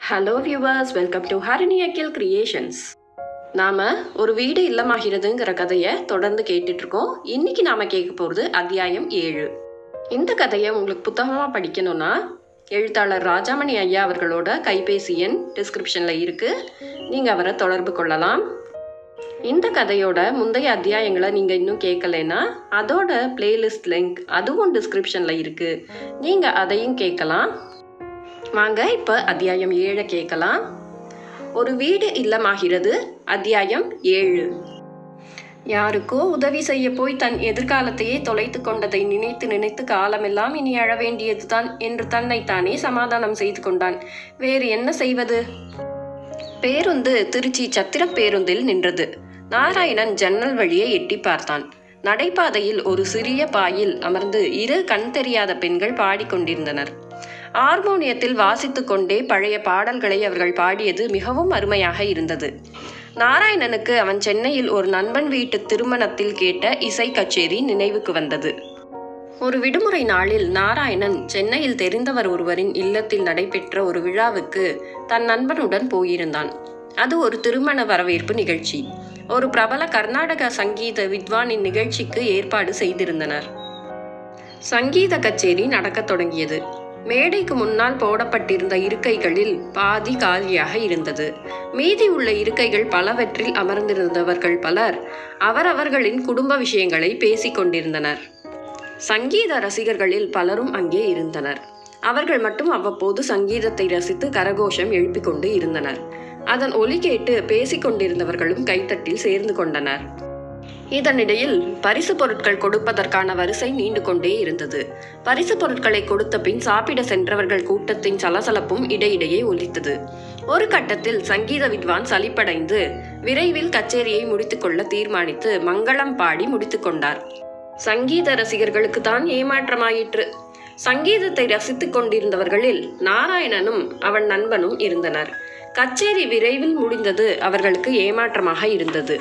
hello viewers welcome to Harini Akhil creations நாம ஒரு வீடு இல்லமாகிறதுங்கிற கதையை தொடர்ந்து கேட்டுட்டு இருக்கோம் இன்னைக்கு நாம கேட்க போகிறது அத்தியாயம் ஏழு இந்த கதையை உங்களுக்கு புத்தகமாக படிக்கணும்னா எழுத்தாளர் ராஜாமணி ஐயா அவர்களோட கைபேசி எண் டிஸ்கிரிப்ஷனில் இருக்கு நீங்கள் அவரை தொடர்பு கொள்ளலாம் இந்த கதையோட முந்தைய அத்தியாயங்களை நீங்கள் இன்னும் கேட்கலைன்னா அதோட பிளேலிஸ்ட் லிங்க் அதுவும் டிஸ்கிரிப்ஷனில் இருக்குது நீங்கள் அதையும் கேட்கலாம் வாங்க இப்போ அத்தியாயம் ஏழை கேட்கலாம் ஒரு வீடு இல்லமாகிறது அத்தியாயம் ஏழு யாருக்கோ உதவி செய்ய போய் தன் எதிர்காலத்தையே தொலைத்து கொண்டதை நினைத்து நினைத்து காலமெல்லாம் இனி அழ வேண்டியதுதான் என்று தன்னைத்தானே சமாதானம் செய்து கொண்டான் வேறு என்ன செய்வது பேருந்து திருச்சி சத்திர பேருந்தில் நின்றது நாராயணன் ஜன்னல் வழியே எட்டி பார்த்தான் நடைபாதையில் ஒரு சிறிய பாயில் அமர்ந்து இரு கண் தெரியாத பெண்கள் பாடிக்கொண்டிருந்தனர் ஹார்மோனியத்தில் வாசித்துக் கொண்டே பழைய பாடல்களை அவர்கள் பாடியது மிகவும் அருமையாக இருந்தது நாராயணனுக்கு அவன் சென்னையில் ஒரு நண்பன் வீட்டு திருமணத்தில் கேட்ட இசை கச்சேரி நினைவுக்கு வந்தது ஒரு விடுமுறை நாளில் நாராயணன் சென்னையில் தெரிந்தவர் ஒருவரின் இல்லத்தில் நடைபெற்ற ஒரு விழாவுக்கு தன் நண்பனுடன் போயிருந்தான் அது ஒரு திருமண வரவேற்பு நிகழ்ச்சி ஒரு பிரபல கர்நாடக சங்கீத வித்வானின் நிகழ்ச்சிக்கு ஏற்பாடு செய்திருந்தனர் சங்கீத கச்சேரி நடக்கத் தொடங்கியது மேடைக்கு முன்னால் போடப்பட்டிருந்த இருக்கைகளில் பாதி காலியாக இருந்தது மீதி உள்ள இருக்கைகள் பலவற்றில் அமர்ந்திருந்தவர்கள் பலர் அவரவர்களின் குடும்ப விஷயங்களை பேசிக் கொண்டிருந்தனர் சங்கீத ரசிகர்களில் பலரும் அங்கே இருந்தனர் அவர்கள் மட்டும் அவ்வப்போது சங்கீதத்தை ரசித்து கரகோஷம் எழுப்பிக் கொண்டு இருந்தனர் அதன் ஒலி கேட்டு பேசிக் கொண்டிருந்தவர்களும் கைத்தட்டில் சேர்ந்து கொண்டனர் இதனிடையில் பரிசு பொருட்கள் கொடுப்பதற்கான வரிசை நீண்டு கொண்டே இருந்தது பரிசு பொருட்களை கொடுத்த பின் சாப்பிட சென்றவர்கள் கூட்டத்தின் சலசலப்பும் இடையிடையே ஒலித்தது ஒரு கட்டத்தில் சங்கீத வித்வான் சலிப்படைந்து விரைவில் கச்சேரியை முடித்துக்கொள்ள தீர்மானித்து மங்களம் பாடி முடித்துக் கொண்டார் சங்கீத ரசிகர்களுக்கு தான் ஏமாற்றமாயிற்று சங்கீதத்தை ரசித்துக் கொண்டிருந்தவர்களில் நாராயணனும் அவன் நண்பனும் இருந்தனர் கச்சேரி விரைவில் முடிந்தது அவர்களுக்கு ஏமாற்றமாக இருந்தது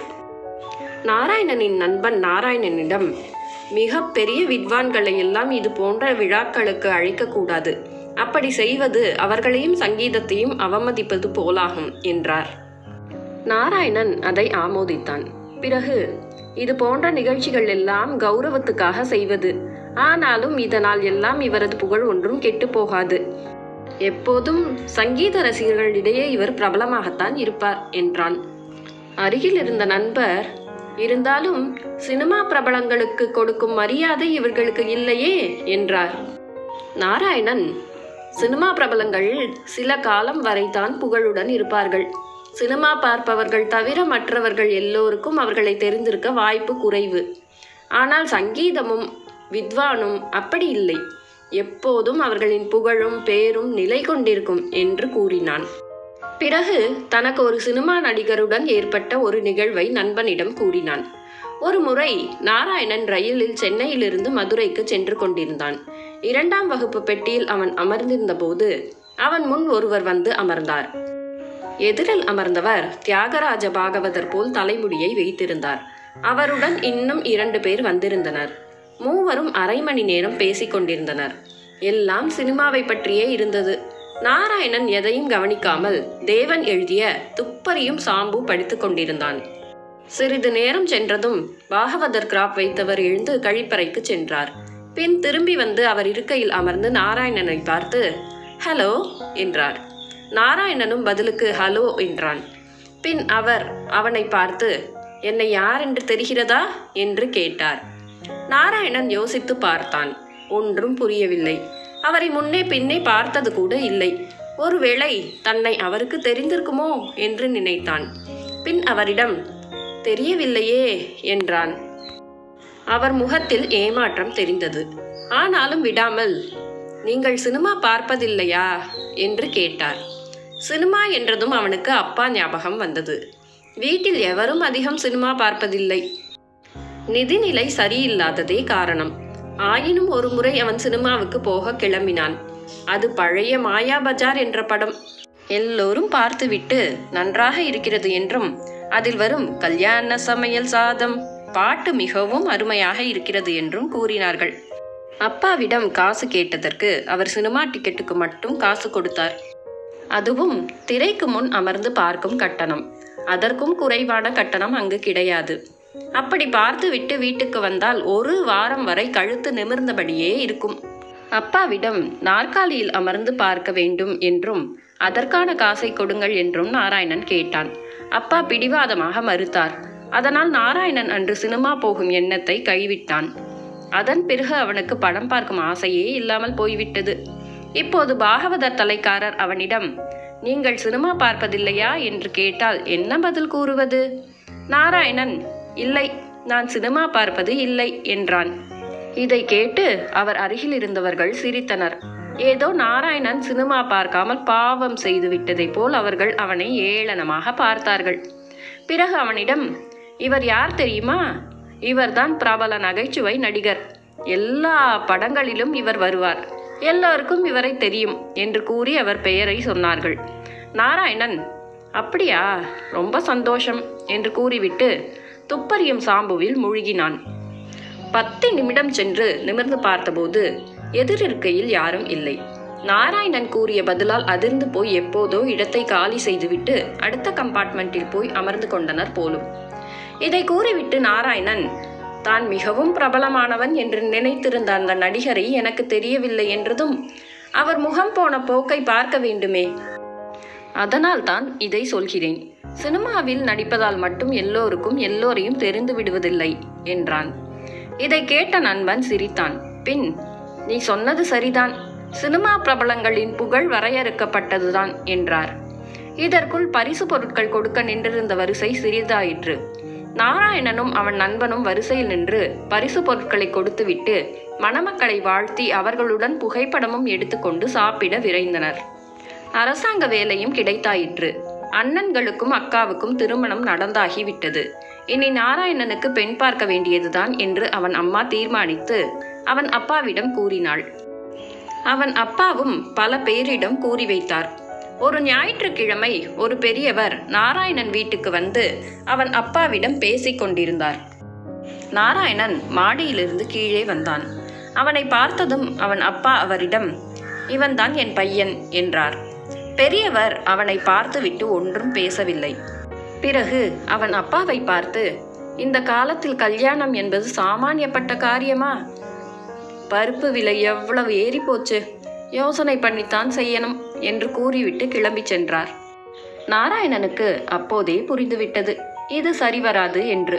நாராயணனின் நண்பன் நாராயணனிடம் மிக பெரிய வித்வான்களை எல்லாம் இது போன்ற விழாக்களுக்கு அழைக்கக்கூடாது அப்படி செய்வது அவர்களையும் சங்கீதத்தையும் அவமதிப்பது போலாகும் என்றார் நாராயணன் அதை ஆமோதித்தான் பிறகு இது போன்ற நிகழ்ச்சிகள் எல்லாம் கௌரவத்துக்காக செய்வது ஆனாலும் இதனால் எல்லாம் இவரது புகழ் ஒன்றும் கெட்டு போகாது எப்போதும் சங்கீத ரசிகர்களிடையே இவர் பிரபலமாகத்தான் இருப்பார் என்றான் அருகில் இருந்த நண்பர் இருந்தாலும் சினிமா பிரபலங்களுக்கு கொடுக்கும் மரியாதை இவர்களுக்கு இல்லையே என்றார் நாராயணன் சினிமா பிரபலங்கள் சில காலம் வரைதான் புகழுடன் இருப்பார்கள் சினிமா பார்ப்பவர்கள் தவிர மற்றவர்கள் எல்லோருக்கும் அவர்களை தெரிந்திருக்க வாய்ப்பு குறைவு ஆனால் சங்கீதமும் வித்வானும் அப்படி இல்லை எப்போதும் அவர்களின் புகழும் பேரும் நிலை கொண்டிருக்கும் என்று கூறினான் பிறகு தனக்கு ஒரு சினிமா நடிகருடன் ஏற்பட்ட ஒரு நிகழ்வை நண்பனிடம் கூறினான் ஒரு முறை நாராயணன் ரயிலில் சென்னையிலிருந்து மதுரைக்கு சென்று கொண்டிருந்தான் இரண்டாம் வகுப்பு பெட்டியில் அவன் அமர்ந்திருந்த போது அவன் முன் ஒருவர் வந்து அமர்ந்தார் எதிரில் அமர்ந்தவர் தியாகராஜ பாகவதர் போல் தலைமுடியை வைத்திருந்தார் அவருடன் இன்னும் இரண்டு பேர் வந்திருந்தனர் மூவரும் அரை மணி நேரம் பேசிக் கொண்டிருந்தனர் எல்லாம் சினிமாவை பற்றியே இருந்தது நாராயணன் எதையும் கவனிக்காமல் தேவன் எழுதிய துப்பறியும் சாம்பு படித்துக் கொண்டிருந்தான் சிறிது நேரம் சென்றதும் பாகவதர் கிராப் வைத்தவர் எழுந்து கழிப்பறைக்கு சென்றார் பின் திரும்பி வந்து அவர் இருக்கையில் அமர்ந்து நாராயணனை பார்த்து ஹலோ என்றார் நாராயணனும் பதிலுக்கு ஹலோ என்றான் பின் அவர் அவனை பார்த்து என்னை யார் என்று தெரிகிறதா என்று கேட்டார் நாராயணன் யோசித்து பார்த்தான் ஒன்றும் புரியவில்லை அவரை முன்னே பின்னே பார்த்தது கூட இல்லை ஒருவேளை தன்னை அவருக்கு தெரிந்திருக்குமோ என்று நினைத்தான் பின் அவரிடம் தெரியவில்லையே என்றான் அவர் முகத்தில் ஏமாற்றம் தெரிந்தது ஆனாலும் விடாமல் நீங்கள் சினிமா பார்ப்பதில்லையா என்று கேட்டார் சினிமா என்றதும் அவனுக்கு அப்பா ஞாபகம் வந்தது வீட்டில் எவரும் அதிகம் சினிமா பார்ப்பதில்லை நிதிநிலை சரியில்லாததே காரணம் ஆயினும் ஒரு முறை அவன் சினிமாவுக்கு போக கிளம்பினான் அது பழைய மாயா பஜார் என்ற படம் எல்லோரும் பார்த்துவிட்டு நன்றாக இருக்கிறது என்றும் அதில் வரும் கல்யாண சமையல் சாதம் பாட்டு மிகவும் அருமையாக இருக்கிறது என்றும் கூறினார்கள் அப்பாவிடம் காசு கேட்டதற்கு அவர் சினிமா டிக்கெட்டுக்கு மட்டும் காசு கொடுத்தார் அதுவும் திரைக்கு முன் அமர்ந்து பார்க்கும் கட்டணம் அதற்கும் குறைவான கட்டணம் அங்கு கிடையாது அப்படி பார்த்துவிட்டு வீட்டுக்கு வந்தால் ஒரு வாரம் வரை கழுத்து நிமிர்ந்தபடியே இருக்கும் அப்பாவிடம் நாற்காலியில் அமர்ந்து பார்க்க வேண்டும் என்றும் அதற்கான காசை கொடுங்கள் என்றும் நாராயணன் கேட்டான் அப்பா பிடிவாதமாக மறுத்தார் அதனால் நாராயணன் அன்று சினிமா போகும் எண்ணத்தை கைவிட்டான் அதன் பிறகு அவனுக்கு படம் பார்க்கும் ஆசையே இல்லாமல் போய்விட்டது இப்போது பாகவதர் தலைக்காரர் அவனிடம் நீங்கள் சினிமா பார்ப்பதில்லையா என்று கேட்டால் என்ன பதில் கூறுவது நாராயணன் இல்லை நான் சினிமா பார்ப்பது இல்லை என்றான் இதை கேட்டு அவர் அருகில் இருந்தவர்கள் சிரித்தனர் ஏதோ நாராயணன் சினிமா பார்க்காமல் பாவம் செய்து விட்டதைப் போல் அவர்கள் அவனை ஏளனமாக பார்த்தார்கள் பிறகு அவனிடம் இவர் யார் தெரியுமா இவர்தான் பிரபல நகைச்சுவை நடிகர் எல்லா படங்களிலும் இவர் வருவார் எல்லோருக்கும் இவரை தெரியும் என்று கூறி அவர் பெயரை சொன்னார்கள் நாராயணன் அப்படியா ரொம்ப சந்தோஷம் என்று கூறிவிட்டு துப்பறியும் சாம்புவில் மூழ்கினான் பத்து நிமிடம் சென்று நிமிர்ந்து பார்த்தபோது எதிரிருக்கையில் யாரும் இல்லை நாராயணன் கூறிய பதிலால் அதிர்ந்து போய் எப்போதோ இடத்தை காலி செய்துவிட்டு அடுத்த கம்பார்ட்மெண்ட்டில் போய் அமர்ந்து கொண்டனர் போலும் இதை கூறிவிட்டு நாராயணன் தான் மிகவும் பிரபலமானவன் என்று நினைத்திருந்த அந்த நடிகரை எனக்கு தெரியவில்லை என்றதும் அவர் முகம் போன போக்கை பார்க்க வேண்டுமே அதனால் தான் இதை சொல்கிறேன் சினிமாவில் நடிப்பதால் மட்டும் எல்லோருக்கும் எல்லோரையும் தெரிந்து விடுவதில்லை என்றான் இதை கேட்ட நண்பன் சிரித்தான் பின் நீ சொன்னது சரிதான் சினிமா பிரபலங்களின் புகழ் வரையறுக்கப்பட்டதுதான் என்றார் இதற்குள் பரிசு பொருட்கள் கொடுக்க நின்றிருந்த வரிசை சிறிதாயிற்று நாராயணனும் அவன் நண்பனும் வரிசையில் நின்று பரிசு பொருட்களை கொடுத்துவிட்டு மணமக்களை வாழ்த்தி அவர்களுடன் புகைப்படமும் எடுத்துக்கொண்டு சாப்பிட விரைந்தனர் அரசாங்க வேலையும் கிடைத்தாயிற்று அண்ணன்களுக்கும் அக்காவுக்கும் திருமணம் நடந்தாகிவிட்டது இனி நாராயணனுக்கு பெண் பார்க்க வேண்டியதுதான் என்று அவன் அம்மா தீர்மானித்து அவன் அப்பாவிடம் கூறினாள் அவன் அப்பாவும் பல பேரிடம் கூறி வைத்தார் ஒரு ஞாயிற்றுக்கிழமை ஒரு பெரியவர் நாராயணன் வீட்டுக்கு வந்து அவன் அப்பாவிடம் பேசிக் கொண்டிருந்தார் நாராயணன் மாடியிலிருந்து கீழே வந்தான் அவனை பார்த்ததும் அவன் அப்பா அவரிடம் இவன்தான் என் பையன் என்றார் பெரியவர் அவனை பார்த்துவிட்டு ஒன்றும் பேசவில்லை பிறகு அவன் அப்பாவை பார்த்து இந்த காலத்தில் கல்யாணம் என்பது சாமானியப்பட்ட காரியமா பருப்பு விலை எவ்வளவு ஏறி போச்சு யோசனை பண்ணித்தான் செய்யணும் என்று கூறிவிட்டு கிளம்பி சென்றார் நாராயணனுக்கு அப்போதே புரிந்துவிட்டது இது சரிவராது என்று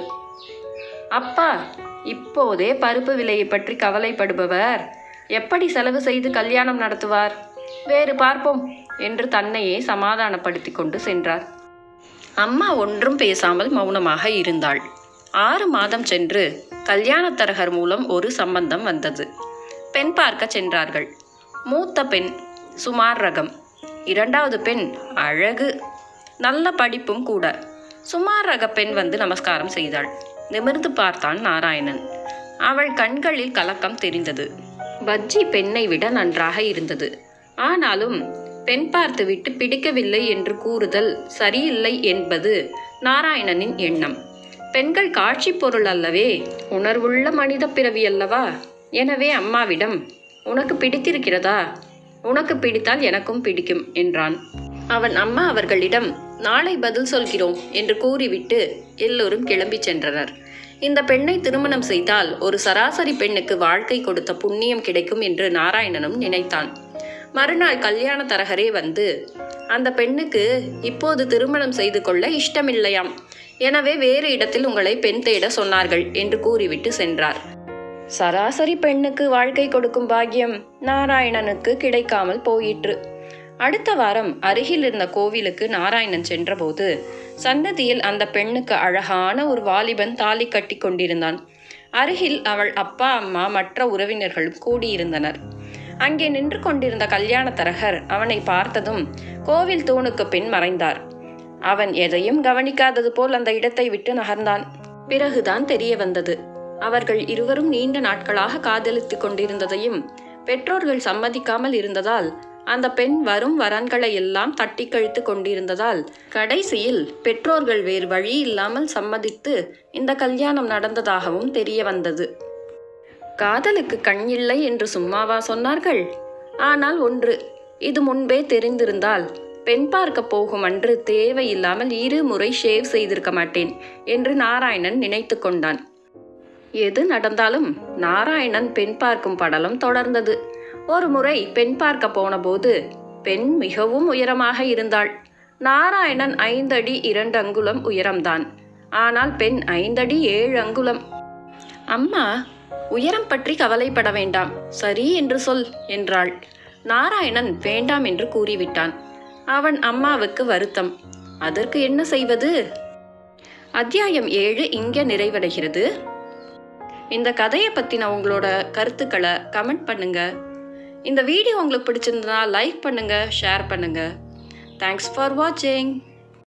அப்பா இப்போதே பருப்பு விலையை பற்றி கவலைப்படுபவர் எப்படி செலவு செய்து கல்யாணம் நடத்துவார் வேறு பார்ப்போம் என்று தன்னையே சமாதானப்படுத்தி கொண்டு சென்றார் அம்மா ஒன்றும் பேசாமல் மௌனமாக இருந்தாள் ஆறு மாதம் சென்று கல்யாணத்தரகர் மூலம் ஒரு சம்பந்தம் வந்தது பெண் பார்க்க சென்றார்கள் மூத்த பெண் சுமார் ரகம் இரண்டாவது பெண் அழகு நல்ல படிப்பும் கூட சுமார் ரக பெண் வந்து நமஸ்காரம் செய்தாள் நிமிர்ந்து பார்த்தான் நாராயணன் அவள் கண்களில் கலக்கம் தெரிந்தது பஜ்ஜி பெண்ணை விட நன்றாக இருந்தது ஆனாலும் பெண் பார்த்துவிட்டு பிடிக்கவில்லை என்று கூறுதல் சரியில்லை என்பது நாராயணனின் எண்ணம் பெண்கள் காட்சி பொருள் அல்லவே உணர்வுள்ள மனித பிறவி அல்லவா எனவே அம்மாவிடம் உனக்கு பிடித்திருக்கிறதா உனக்கு பிடித்தால் எனக்கும் பிடிக்கும் என்றான் அவன் அம்மா அவர்களிடம் நாளை பதில் சொல்கிறோம் என்று கூறிவிட்டு எல்லோரும் கிளம்பி சென்றனர் இந்த பெண்ணை திருமணம் செய்தால் ஒரு சராசரி பெண்ணுக்கு வாழ்க்கை கொடுத்த புண்ணியம் கிடைக்கும் என்று நாராயணனும் நினைத்தான் மறுநாள் கல்யாண தரகரே வந்து அந்த பெண்ணுக்கு இப்போது திருமணம் செய்து கொள்ள இஷ்டமில்லையாம் எனவே வேறு இடத்தில் உங்களை பெண் தேட சொன்னார்கள் என்று கூறிவிட்டு சென்றார் சராசரி பெண்ணுக்கு வாழ்க்கை கொடுக்கும் பாக்கியம் நாராயணனுக்கு கிடைக்காமல் போயிற்று அடுத்த வாரம் அருகில் இருந்த கோவிலுக்கு நாராயணன் சென்றபோது சன்னதியில் அந்த பெண்ணுக்கு அழகான ஒரு வாலிபன் தாலி கட்டி கொண்டிருந்தான் அருகில் அவள் அப்பா அம்மா மற்ற உறவினர்களும் கூடியிருந்தனர் அங்கே நின்று கொண்டிருந்த கல்யாண தரகர் அவனை பார்த்ததும் கோவில் தூணுக்கு பின் மறைந்தார் அவன் எதையும் கவனிக்காதது போல் அந்த இடத்தை விட்டு நகர்ந்தான் பிறகுதான் தெரிய வந்தது அவர்கள் இருவரும் நீண்ட நாட்களாக காதலித்துக் கொண்டிருந்ததையும் பெற்றோர்கள் சம்மதிக்காமல் இருந்ததால் அந்த பெண் வரும் வரன்களை எல்லாம் தட்டி கழித்து கொண்டிருந்ததால் கடைசியில் பெற்றோர்கள் வேறு வழி இல்லாமல் சம்மதித்து இந்த கல்யாணம் நடந்ததாகவும் தெரிய வந்தது காதலுக்கு கண் இல்லை என்று சும்மாவா சொன்னார்கள் ஆனால் ஒன்று இது முன்பே தெரிந்திருந்தால் பெண் பார்க்க போகும் அன்று தேவையில்லாமல் இருமுறை ஷேவ் செய்திருக்க மாட்டேன் என்று நாராயணன் நினைத்து கொண்டான் எது நடந்தாலும் நாராயணன் பெண் பார்க்கும் படலம் தொடர்ந்தது ஒரு முறை பெண் பார்க்க போனபோது பெண் மிகவும் உயரமாக இருந்தாள் நாராயணன் ஐந்தடி இரண்டு அங்குலம் உயரம்தான் ஆனால் பெண் ஐந்தடி ஏழு அங்குலம் அம்மா உயரம் பற்றி கவலைப்பட வேண்டாம் சரி என்று சொல் என்றாள் நாராயணன் வேண்டாம் என்று கூறிவிட்டான் அவன் அம்மாவுக்கு வருத்தம் அதற்கு என்ன செய்வது அத்தியாயம் ஏழு இங்கே நிறைவடைகிறது இந்த கதையை பற்றின உங்களோட கருத்துக்களை கமெண்ட் பண்ணுங்க இந்த வீடியோ உங்களுக்கு பிடிச்சிருந்தா லைக் பண்ணுங்க ஷேர் பண்ணுங்க தேங்க்ஸ் ஃபார் வாட்சிங்